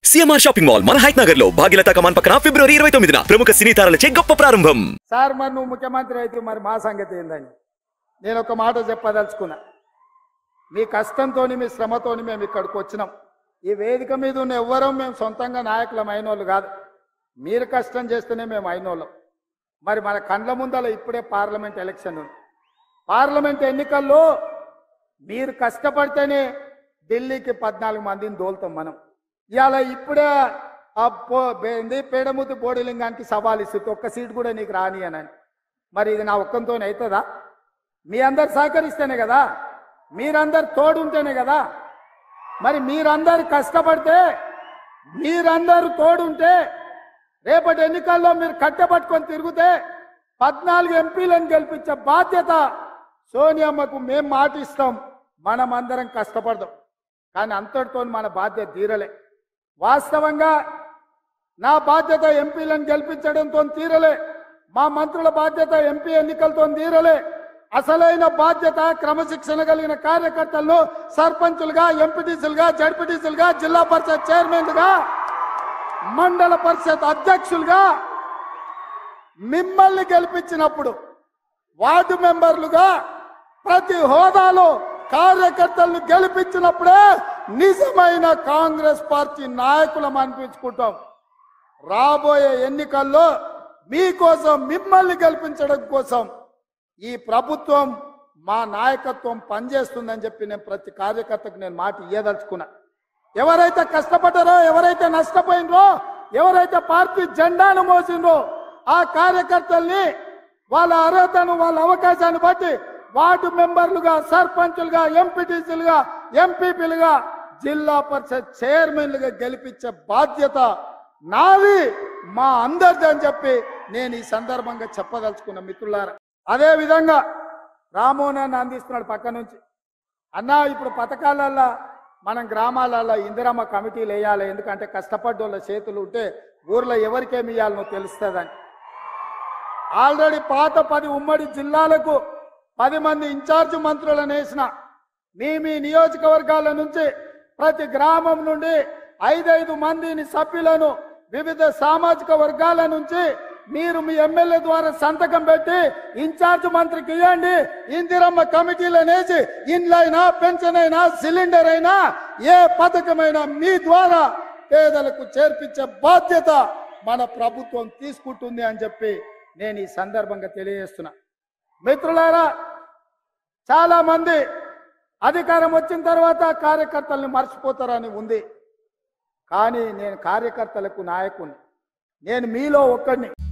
CMR shopping mall మన హైట్ నగర్ లో భాగ్యలత కమాన్ పక్కన ఫిబ్రవరి ఇరవై తొమ్మిదిన ప్రముఖ సినీ తారలచే గొప్ప ప్రారంభం సార్ మరి నువ్వు ముఖ్యమంత్రి అయితే మరి మా సంగతి ఏందని నేను ఒక మాట చెప్పదలుచుకున్నా మీ కష్టంతోని మీ శ్రమతోని మేము ఇక్కడికి వచ్చినాం ఈ వేదిక మీద ఉన్న ఎవ్వరూ మేము సొంతంగా నాయకులం అయినోళ్ళు కాదు మీరు కష్టం చేస్తేనే మేము అయినోళ్ళం మరి మన కండ్ల ముందల ఇప్పుడే పార్లమెంట్ ఎలక్షన్ ఉంది పార్లమెంట్ ఎన్నికల్లో మీరు కష్టపడితేనే ఢిల్లీకి పద్నాలుగు మందిని దోలుతాం మనం ఇవాళ ఇప్పుడే ఆ పో ఏంది పేడముతి బోడిలింగానికి సవాల్ ఇస్తుంది ఒక్క సీట్ కూడా నీకు రాని అని మరి ఇది నా ఒక్కంతో అవుతుందా మీ అందరు సహకరిస్తేనే కదా మీరందరు తోడుంటేనే కదా మరి మీరందరు కష్టపడితే మీరందరూ తోడుంటే రేపటి ఎన్నికల్లో మీరు కట్టెపట్టుకొని తిరిగితే పద్నాలుగు ఎంపీలను గెలిపించే బాధ్యత సోనియమ్మకు మేం మాటిస్తాం మనం అందరం కష్టపడదాం కానీ అంతటితో మన బాధ్యత తీరలే వాస్తవంగా నా బాధ్యత ఎంపీలను గెలిపించడంతో తీరలే మా మంత్రుల బాధ్యత ఎంపీ ఎన్నికలతో తీరలే అసలైన బాధ్యత క్రమశిక్షణ కలిగిన కార్యకర్తలను సర్పంచులుగా ఎంపీటీసీలుగా జడ్పీటీసీలుగా జిల్లా పరిషత్ చైర్మన్లుగా మండల పరిషత్ అధ్యక్షులుగా మిమ్మల్ని గెలిపించినప్పుడు వార్డు మెంబర్లుగా ప్రతి హోదాలో కార్యకర్తలను గెలిపించినప్పుడే నిజమైన కాంగ్రెస్ పార్టీ నాయకులం అనిపించుకుంటాం రాబోయే ఎన్నికల్లో మీకోసం మిమ్మల్ని గెలిపించడం కోసం ఈ ప్రభుత్వం మా నాయకత్వం పనిచేస్తుందని చెప్పి నేను ప్రతి కార్యకర్తకు నేను మాట ఇయ్యదలుచుకున్నా ఎవరైతే కష్టపడ్డారో ఎవరైతే నష్టపోయినరో ఎవరైతే పార్టీ జెండాను మోసిండ్రో ఆ కార్యకర్తల్ని వాళ్ళ అర్హతను వాళ్ళ అవకాశాన్ని బట్టి వార్డు మెంబర్లుగా సర్పంచులుగా ఎంపీటీసీలుగా ఎంపీపీలుగా జిల్లా పరిషత్ చైర్మన్లుగా గెలిపించే బాధ్యత నాది మా అందరిది అని చెప్పి నేను ఈ సందర్భంగా చెప్పదలుచుకున్న మిత్రులారా అదే విధంగా రామోనాన్ని అందిస్తున్నాడు పక్క నుంచి అన్నా ఇప్పుడు పథకాలల్లో మనం గ్రామాలలో ఇందిరమ్మ కమిటీలు వేయాలి ఎందుకంటే కష్టపడ్డోళ్ళ చేతులు ఉంటే ఊర్లో ఎవరికేమి ఇవ్వాలనో తెలుస్తుందని ఆల్రెడీ పాత పది ఉమ్మడి జిల్లాలకు పది మంది ఇన్ఛార్జ్ మంత్రులను వేసిన మీ మీ నియోజకవర్గాల నుంచి ప్రతి గ్రామం నుండి ఐదైదు మందిని సభ్యులను వివిధ సామాజిక వర్గాల నుంచి మీరు మీ ఎమ్మెల్యే ద్వారా సంతకం పెట్టి ఇన్ఛార్జ్ మంత్రికి ఇవ్వండి ఇందిరమ్మ కమిటీలను వేసి ఇండ్లైనా పెన్షన్ అయినా సిలిండర్ అయినా ఏ పథకమైనా మీ ద్వారా పేదలకు చేర్పించే బాధ్యత మన ప్రభుత్వం తీసుకుంటుంది అని చెప్పి నేను ఈ సందర్భంగా తెలియజేస్తున్నా మిత్రులారా చాలా మంది అధికారం వచ్చిన తర్వాత కార్యకర్తల్ని మర్చిపోతారని ఉంది కానీ నేను కార్యకర్తలకు నాయకుని నేను మీలో ఒక్కడిని